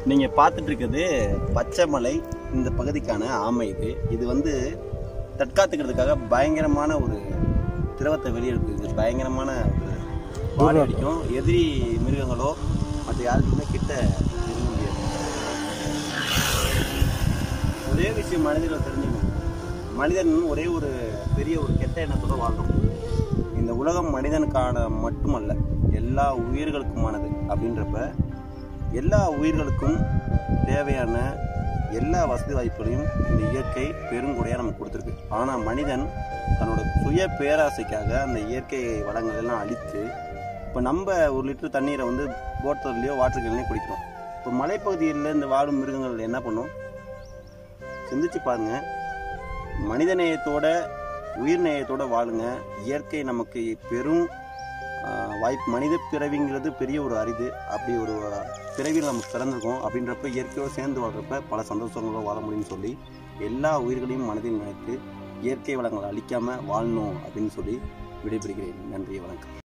நீங்கள் பார்த்துட்டு இருக்கிறது பச்சைமலை இந்த பகுதிக்கான ஆமை இது இது வந்து தற்காத்துக்கிறதுக்காக பயங்கரமான ஒரு திரவத்தை வெளியெடுக்குது இது பயங்கரமான ஒரு பாடி அடிக்கும் எதிரி மிருகங்களோ மற்ற யாருக்குமே கிட்ட நெருங்க முடியாது ஒரே விஷயம் மனிதர்கள் தெரிஞ்சுக்கணும் மனிதன் ஒரே ஒரு பெரிய ஒரு கெட்ட எண்ணத்தோட வாழ்றோம் இந்த உலகம் மனிதனுக்கான மட்டுமல்ல எல்லா உயிர்களுக்குமானது அப்படின்றப்ப எல்லா உயிர்களுக்கும் தேவையான எல்லா வசதி வாய்ப்புகளையும் இந்த இயற்கை பெருங்குடையாக நமக்கு கொடுத்துருக்கு ஆனால் மனிதன் தன்னோட சுய பேராசைக்காக அந்த இயற்கை வளங்கள் எல்லாம் அழித்து இப்போ நம்ம ஒரு லிட்டர் தண்ணீரை வந்து போட்டர்லையோ வாட்டர் கேன்லையோ குடிக்கிறோம் இப்போ மலைப்பகுதியில் இந்த வாழும் மிருகங்கள் என்ன பண்ணும் சிந்திச்சு பாருங்க மனிதநேயத்தோட உயிர் நேயத்தோட வாழுங்க இயற்கை நமக்கு பெரும் ஆஹ், வாய்ப்பு மனித பிறவிங்கிறது பெரிய ஒரு அரிது அப்படி ஒரு பிறவியில் நமக்கு பிறந்திருக்கோம் அப்படின்றப்ப இயற்கையோடு சேர்ந்து வாழ்றப்ப பல சந்தோஷங்களோட வாழ முடியும்னு சொல்லி எல்லா உயிர்களையும் மனதில் நினைத்து இயற்கை வளங்களை அழிக்காம வாழணும் அப்படின்னு சொல்லி விடைபெறுகிறேன் நன்றி வணக்கம்